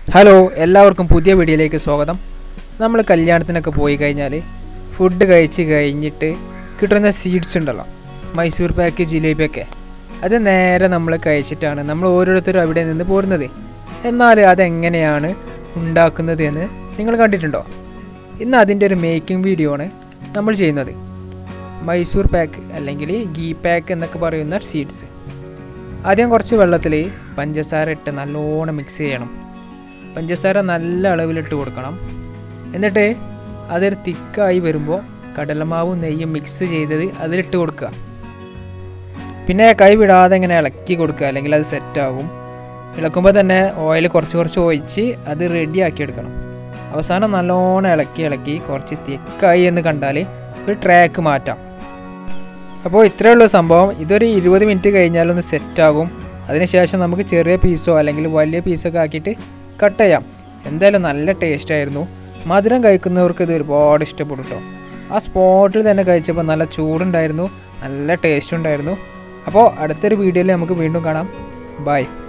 hello എല്ലാവർക്കും പുതിയ വീഡിയോയിലേക്ക് സ്വാഗതം നമ്മൾ കല്യാണത്തിനൊക്കെ പോയി കഴിഞ്ഞാൽ ഫുഡ് കഴിച്ച് കഴിഞ്ഞിട്ട് കിട്ടുന്ന സീഡ്സ് ഉണ്ടല്ലോ മൈസൂർ പാക്ക് ജിലേബിയൊക്കെ അത് നേരെ നമ്മൾ കഴിച്ചിട്ടാണ് നമ്മൾ ഓരോരുത്തരും അവിടെ നിന്ന് പോരുന്നത് എന്നാൽ അതെങ്ങനെയാണ് ഉണ്ടാക്കുന്നത് എന്ന് നിങ്ങൾ കണ്ടിട്ടുണ്ടോ ഇന്ന് അതിൻ്റെ ഒരു മേക്കിംഗ് വീഡിയോ ആണ് നമ്മൾ ചെയ്യുന്നത് മൈസൂർ പാക്ക് അല്ലെങ്കിൽ ഗീ പാക്ക് എന്നൊക്കെ പറയുന്ന സീഡ്സ് ആദ്യം കുറച്ച് വെള്ളത്തിൽ പഞ്ചസാര ഇട്ട് നല്ലോണം മിക്സ് ചെയ്യണം പഞ്ചസാര നല്ല അളവിലിട്ട് കൊടുക്കണം എന്നിട്ട് അതൊരു തിക്കായി വരുമ്പോൾ കടലമാവും നെയ്യും മിക്സ് ചെയ്തത് അതിലിട്ട് കൊടുക്കുക പിന്നെ കൈ വിടാതെ ഇങ്ങനെ ഇളക്കി കൊടുക്കുക അല്ലെങ്കിൽ അത് സെറ്റാകും ഇളക്കുമ്പോൾ തന്നെ ഓയിൽ കുറച്ച് കുറച്ച് ഒഴിച്ച് അത് റെഡിയാക്കി എടുക്കണം അവസാനം നല്ലോണം ഇളക്കി ഇളക്കി കുറച്ച് തിക്കായി എന്ന് കണ്ടാൽ ഒരു ട്രാക്ക് മാറ്റാം അപ്പോൾ ഇത്രയേ ഉള്ളൂ സംഭവം ഇതൊരു ഇരുപത് മിനിറ്റ് കഴിഞ്ഞാലൊന്ന് സെറ്റാകും അതിനുശേഷം നമുക്ക് ചെറിയ പീസോ അല്ലെങ്കിൽ വലിയ പീസൊക്കെ ആക്കിയിട്ട് കട്ട് ചെയ്യാം എന്തായാലും നല്ല ടേസ്റ്റ് ആയിരുന്നു മധുരം കഴിക്കുന്നവർക്ക് ഇത് ഒരുപാട് ഇഷ്ടപ്പെടും കേട്ടോ ആ സ്പോട്ടിൽ തന്നെ കഴിച്ചപ്പോൾ നല്ല ചൂടുണ്ടായിരുന്നു നല്ല ടേസ്റ്റ് ഉണ്ടായിരുന്നു അപ്പോൾ അടുത്തൊരു വീഡിയോയിൽ നമുക്ക് വീണ്ടും കാണാം ബൈ